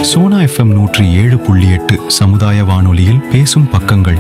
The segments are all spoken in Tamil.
சோனா எஃப்எம் நூற்றி ஏழு புள்ளி எட்டு சமுதாய வானொலியில் பேசும் பக்கங்கள்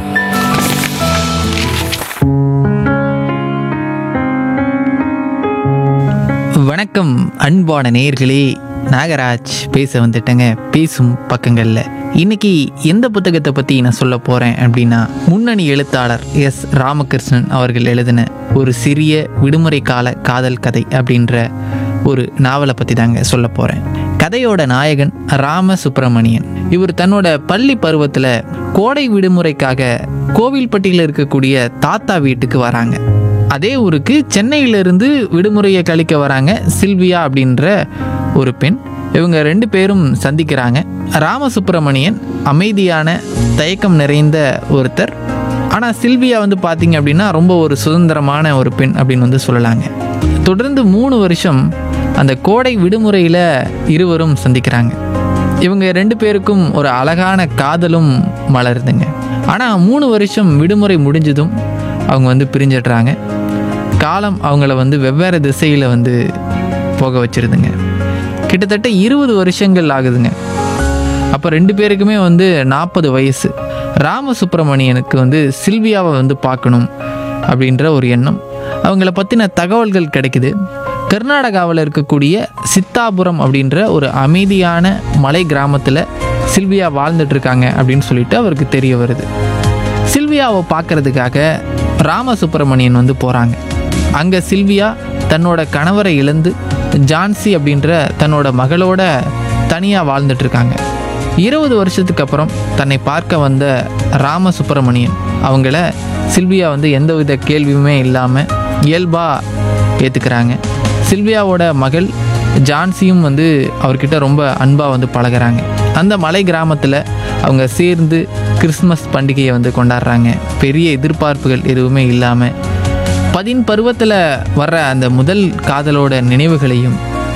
வணக்கம் அன்பான நேயர்களே நாகராஜ் பேச வந்துட்டேங்க பேசும் பக்கங்களில் இன்னைக்கு எந்த புத்தகத்தை பற்றி நான் சொல்ல போகிறேன் அப்படின்னா முன்னணி எழுத்தாளர் எஸ் ராமகிருஷ்ணன் அவர்கள் எழுதின ஒரு சிறிய விடுமுறை கால காதல் கதை அப்படின்ற ஒரு நாவலை பற்றி தாங்க சொல்ல போகிறேன் கதையோட நாயகன் ராம சுப்பிரமணியன் இவர் தன்னோட பள்ளி பருவத்தில் கோடை விடுமுறைக்காக கோவில்பட்டியில் இருக்கக்கூடிய தாத்தா வீட்டுக்கு வராங்க அதே ஊருக்கு சென்னையிலிருந்து விடுமுறையை கழிக்க வராங்க சில்வியா அப்படின்ற ஒரு பெண் இவங்க ரெண்டு பேரும் சந்திக்கிறாங்க ராமசுப்பிரமணியன் அமைதியான தயக்கம் நிறைந்த ஒருத்தர் ஆனால் சில்வியா வந்து பார்த்தீங்க அப்படின்னா ரொம்ப ஒரு சுதந்திரமான ஒரு பெண் அப்படின்னு வந்து சொல்லலாங்க தொடர்ந்து மூணு வருஷம் அந்த கோடை விடுமுறையில் இருவரும் சந்திக்கிறாங்க இவங்க ரெண்டு பேருக்கும் ஒரு அழகான காதலும் மலருதுங்க ஆனால் மூணு வருஷம் விடுமுறை முடிஞ்சதும் அவங்க வந்து பிரிஞ்சிடுறாங்க காலம் அவங்கள வந்து வெவ்வேறு திசையில் வந்து போக வச்சிருதுங்க கிட்டத்தட்ட இருபது வருஷங்கள் ஆகுதுங்க அப்போ ரெண்டு பேருக்குமே வந்து நாற்பது வயசு ராமசுப்பிரமணியனுக்கு வந்து சில்வியாவை வந்து பார்க்கணும் அப்படின்ற ஒரு எண்ணம் அவங்கள பற்றின தகவல்கள் கிடைக்குது கர்நாடகாவில் இருக்கக்கூடிய சித்தாபுரம் அப்படின்ற ஒரு அமைதியான மலை கிராமத்தில் சில்வியா வாழ்ந்துட்டு இருக்காங்க அப்படின்னு சொல்லிட்டு அவருக்கு தெரிய வருது சில்வியாவை பார்க்கறதுக்காக ராமசுப்பிரமணியன் வந்து போகிறாங்க அங்கே சில்வியா தன்னோட கணவரை இழந்து ஜான்சி அப்படின்ற தன்னோட மகளோட தனியாக வாழ்ந்துட்டு இருக்காங்க இருபது வருஷத்துக்கு அப்புறம் தன்னை பார்க்க வந்த ராமசுப்பிரமணியன் அவங்கள சில்வியா வந்து எந்தவித கேள்வியுமே இல்லாமல் இயல்பாக ஏற்றுக்கிறாங்க சில்வியாவோட மகள் ஜான்சியும் வந்து அவர்கிட்ட ரொம்ப அன்பாக வந்து பழகுறாங்க அந்த மலை கிராமத்தில் அவங்க சேர்ந்து கிறிஸ்மஸ் பண்டிகையை வந்து கொண்டாடுறாங்க பெரிய எதிர்பார்ப்புகள் எதுவுமே இல்லாமல் பதின் பருவத்தில் வர்ற அந்த முதல் காதலோட நினைவுகளையும்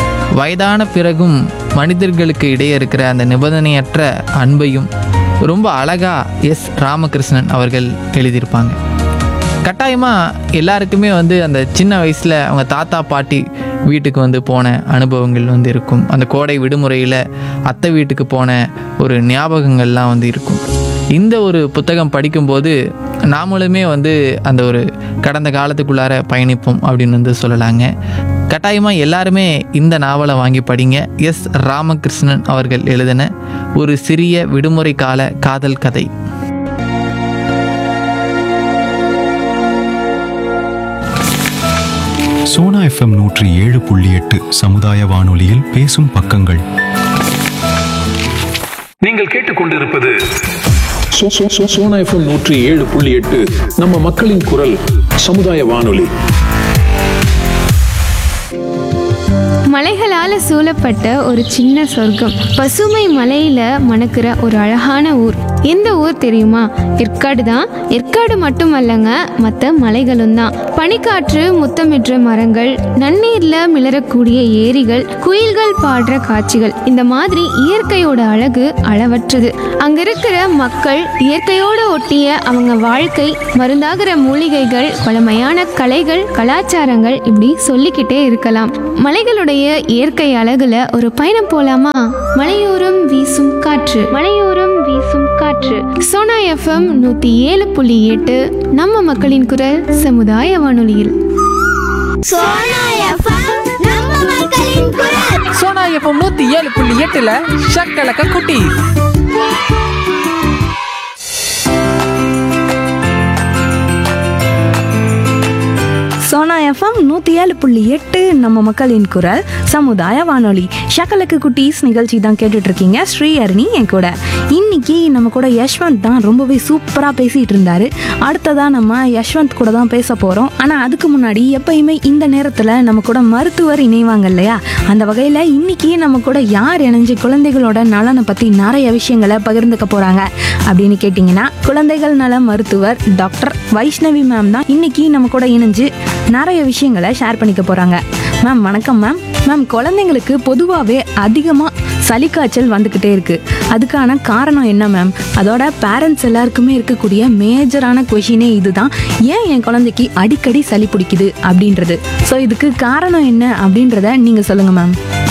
வயதான பிறகும் மனிதர்களுக்கு இடையே இருக்கிற அந்த நிபந்தனையற்ற அன்பையும் ரொம்ப அழகா எஸ் ராமகிருஷ்ணன் அவர்கள் எழுதியிருப்பாங்க கட்டாயமாக எல்லாருக்குமே வந்து அந்த சின்ன வயசில் அவங்க தாத்தா பாட்டி வீட்டுக்கு வந்து போன அனுபவங்கள் வந்து இருக்கும் அந்த கோடை விடுமுறையில் அத்தை வீட்டுக்கு போன ஒரு ஞாபகங்கள்லாம் வந்து இருக்கும் இந்த ஒரு புத்தகம் படிக்கும்போது நாமளுமே வந்து அந்த ஒரு கடந்த காலத்துக்குள்ளார பயணிப்போம் அப்படின்னு வந்து சொல்லலாங்க கட்டாயமாக எல்லாருமே இந்த நாவலை வாங்கி படிங்க எஸ் ராமகிருஷ்ணன் அவர்கள் எழுதின ஒரு சிறிய விடுமுறை கால காதல் கதை சோனா எஃப்எம் நூற்றி ஏழு புள்ளி எட்டு சமுதாய வானொலியில் பேசும் பக்கங்கள் நீங்கள் கேட்டுக்கொண்டிருப்பது சோ- சோ- சோ- சோனா எஃப்எம் நூற்றி ஏழு புள்ளி எட்டு நம்ம மக்களின் குரல் சமுதாய வானொலி மலைகளால சூழப்பட்ட ஒரு சின்ன சொர்க்கம் பசுமை மலையில மணக்கிற ஒரு அழகான ஊர் எந்த ஊர் தெரியுமா ஏற்காடு தான் ஏற்காடு மட்டுமல்லங்க மற்ற மலைகளும் தான் பனிக்காற்று முத்தமிடுற மரங்கள் நன்னீர்ல மிளறக்கூடிய ஏரிகள் குயில்கள் பாடுற காட்சிகள் இந்த மாதிரி இயற்கையோட அழகு அளவற்றது அங்க இருக்கிற மக்கள் இயற்கையோட ஒட்டிய அவங்க வாழ்க்கை மருந்தாகிற மூலிகைகள் பழமையான கலைகள் கலாச்சாரங்கள் இப்படி சொல்லிக்கிட்டே இருக்கலாம் மலைகளுடைய இயற்கை அழகுல ஒரு பயணம் போலாமா மலையோரம் வீசும் காற்று மலையோரம் வீசும் காற்று சோனா எஃப்எம் நூத்தி ஏழு புள்ளி எட்டு நம்ம மக்களின் குரல் சமுதாய வானொலியில் சோனா எஃப்எம் நம்ம மக்களின் குரல் சோனா எப்போ நூற்றி ஏழு புள்ளி எட்டில் ஷக்கலக்க குட்டி சோனா எஃப்எம் நூற்றி ஏழு புள்ளி எட்டு நம்ம மக்களின் குரல் சமுதாய வானொலி ஷக்கலுக்கு குட்டீஸ் நிகழ்ச்சி தான் கேட்டுட்டு இருக்கீங்க ஸ்ரீ அருணி என் கூட இன்னைக்கு நம்ம கூட யஷ்வந்த் தான் ரொம்பவே சூப்பராக பேசிட்டு இருந்தாரு அடுத்ததா நம்ம யஷ்வந்த் கூட தான் பேச போகிறோம் ஆனால் அதுக்கு முன்னாடி எப்பயுமே இந்த நேரத்தில் நம்ம கூட மருத்துவர் இணைவாங்க இல்லையா அந்த வகையில் இன்னைக்கு நம்ம கூட யார் இணைஞ்சு குழந்தைகளோட நலனை பற்றி நிறைய விஷயங்களை பகிர்ந்துக்க போகிறாங்க அப்படின்னு கேட்டிங்கன்னா குழந்தைகள் நல மருத்துவர் டாக்டர் வைஷ்ணவி மேம் தான் இன்னைக்கு நம்ம கூட இணைஞ்சு நிறைய விஷயங்களை ஷேர் பண்ணிக்க போகிறாங்க மேம் வணக்கம் மேம் மேம் குழந்தைங்களுக்கு பொதுவாகவே அதிகமாக சளி காய்ச்சல் வந்துக்கிட்டே இருக்கு அதுக்கான காரணம் என்ன மேம் அதோட பேரண்ட்ஸ் எல்லாருக்குமே இருக்கக்கூடிய மேஜரான கொஷினே இதுதான் ஏன் என் குழந்தைக்கு அடிக்கடி சளி பிடிக்குது அப்படின்றது ஸோ இதுக்கு காரணம் என்ன அப்படின்றத நீங்கள் சொல்லுங்கள் மேம்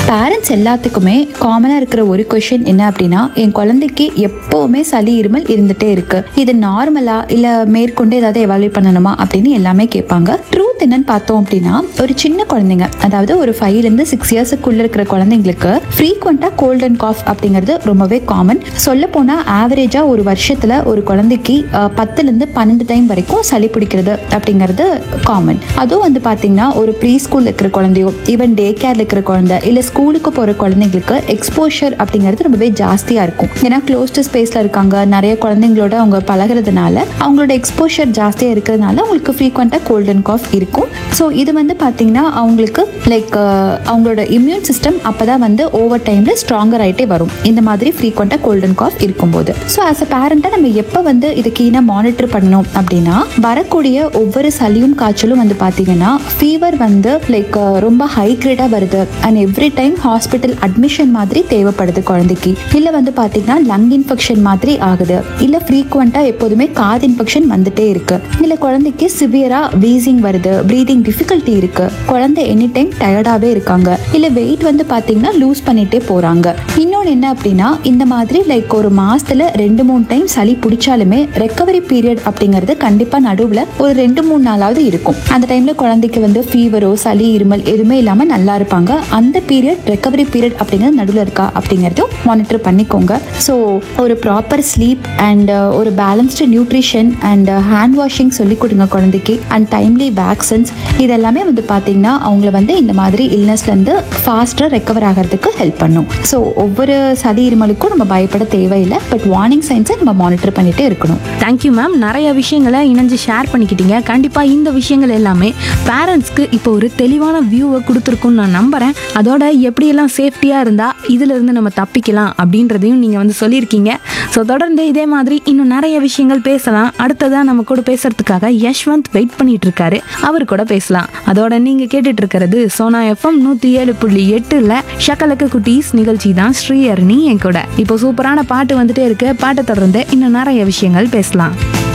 பேரண்ட்ஸ் எல்லாத்துக்குமே காமனாக இருக்கிற ஒரு கொஷின் என்ன அப்படின்னா என் குழந்தைக்கு எப்போவுமே சளி இருமல் இருந்துட்டே இருக்கு இது நார்மலா இல்லை மேற்கொண்டு ஏதாவது எவாலுவேட் பண்ணணுமா அப்படின்னு எல்லாமே கேட்பாங்க ட்ரூத் என்னன்னு பார்த்தோம் அப்படின்னா ஒரு சின்ன குழந்தைங்க அதாவது ஒரு ஃபைவ்லேருந்து சிக்ஸ் இயர்ஸுக்குள்ள இருக்கிற குழந்தைங்களுக்கு ஃப்ரீக்வெண்ட்டாக கோல்ட் அண்ட் காஃப் அப்படிங்கிறது ரொம்பவே காமன் சொல்ல போனால் ஆவரேஜாக ஒரு வருஷத்தில் ஒரு குழந்தைக்கு அஹ், பத்துலேருந்து பன்னெண்டு டைம் வரைக்கும் சளி பிடிக்கிறது அப்படிங்கிறது காமன் அதுவும் வந்து பார்த்தீங்கன்னா ஒரு ப்ரீ ஸ்கூல் இருக்கிற குழந்தையோ ஈவன் டே கேர்ல இருக்கிற குழந்தை இல்லை ஸ்கூலுக்கு போகிற குழந்தைங்களுக்கு எக்ஸ்போஷர் அப்படிங்கிறது ரொம்பவே ஜாஸ்தியாக இருக்கும் ஏன்னா க்ளோஸ்டு ஸ்பேஸில் இருக்காங்க நிறைய குழந்தைங்களோட அவங்க பழகுறதுனால அவங்களோட எக்ஸ்போஷர் ஜாஸ்தியாக இருக்கிறதுனால அவங்களுக்கு ஃப்ரீக்வெண்ட்டாக கோல்ட் அண்ட் காஃப் இருக்கும் ஸோ இது வந்து பார்த்தீங்கன்னா அவங்களுக்கு லைக் அவங்களோட இம்யூன் சிஸ்டம் அப்போ தான் வந்து ஓவர் டைமில் ஸ்ட்ராங்கர் ஆகிட்டே வரும் இந்த மாதிரி ஃப்ரீக்வெண்ட்டாக கோல்ட் அண்ட் காஃப் இருக்கும்போது ஸோ ஆஸ் அ பேரண்ட்டாக நம்ம எப்போ வந்து இது கீழாக மானிட்டர் பண்ணணும் அப்படின்னா வரக்கூடிய ஒவ்வொரு சளியும் காய்ச்சலும் வந்து பார்த்தீங்கன்னா ஃபீவர் வந்து லைக் ரொம்ப ஹை கிரேடாக வருது and every time hospital admission மாதிரி தேவைப்படுது குழந்தைக்கு இல்லை வந்து பார்த்தீங்கன்னா லங் இன்ஃபெக்ஷன் மாதிரி ஆகுது இல்லை ஃப்ரீக்வெண்ட்டாக எப்போதுமே காது இன்ஃபெக்ஷன் வந்துட்டே இருக்கு இல்லை குழந்தைக்கு சிவியராக வீசிங் வருது ப்ரீதிங் டிஃபிகல்ட்டி இருக்கு குழந்தை எனி டைம் டயர்டாகவே இருக்காங்க இல்லை வெயிட் வந்து பார்த்தீங்கன்னா லூஸ் பண்ணிட்டே போகிறாங்க இன்னொன்று என்ன அப்படின்னா இந்த மாதிரி லைக் ஒரு மாசத்துல ரெண்டு மூணு டைம் சளி பிடிச்சாலுமே ரெக்கவரி பீரியட் அப்படிங்கிறது கண்டிப்பாக நடுவில் ஒரு ரெண்டு மூணு நாளாவது இருக்கும் அந்த டைமில் குழந்தைக்கு வந்து ஃபீவரோ சளி இருமல் எதுவுமே இல்லாமல் நல்லா இருப்பாங்க அந்த பீரியட் ரெக்கவரி பீரியட் அப்படிங்கிறது நடுவில் இருக்கா அப்படிங்கிறதும் மானிட்டர் பண்ணிக்கோங்க ஸோ ஒரு ப்ராப்பர் ஸ்லீப் அண்ட் ஒரு balanced nutrition and hand washing சொல்லி கொடுங்க குழந்தைக்கு அண்ட் டைம்லி வேக்சின்ஸ் இதெல்லாமே வந்து பார்த்தீங்கன்னா அவங்கள வந்து இந்த மாதிரி இல்னஸ்லேருந்து ஃபாஸ்ட்டாக ரெக்கவர் ஆகிறதுக்கு ஹெல்ப் பண்ணும் ஸோ ஒவ்வொரு சளி இருமலுக்கும் நம்ம பயப்பட தேவையில்லை பட் வார்னிங் சைன்ஸை நம்ம மானிட்டர் பண்ணிகிட்டே இருக்கணும் தேங்க்யூ மேம் நிறைய விஷயங்களை இணைஞ்சு ஷேர் பண்ணிக்கிட்டீங்க கண்டிப்பாக இந்த விஷயங்கள் எல்லாமே பேரண்ட்ஸ்க்கு இப்போ ஒரு தெளிவான வியூவை கொடுத்துருக்குன்னு நான் நம்புகிறேன் அதோட எப்படியெல்லாம் சேஃப்டியாக இருந்தால் இதிலிருந்து நம்ம தப்பிக்கலாம் அப்படின்றதையும் நீங்கள் வந்து சொல்லியிருக்கீங்க ஸோ தொடர்ந்து இதே மாதிரி இன்னும் நிறைய விஷயங்கள் பேசலாம் அடுத்ததாக நம்ம கூட பேசுறதுக்காக யஷ்வந்த் வெயிட் பண்ணிட்டு இருக்காரு அவர் கூட பேசலாம் அதோட நீங்கள் கேட்டுட்டு இருக்கிறது சோனா எஃப்எம் நூற்றி ஏழு புள்ளி எட்டில் ஷக்கலக்கு குட்டீஸ் நிகழ்ச்சி தான் ஸ்ரீஹரணி என் கூட இப்போ சூப்பரான பாட்டு வந்துட்டே இருக்கு பாட்டை தொடர்ந்து இன்னும் நிறைய விஷயங்கள் பேசலாம்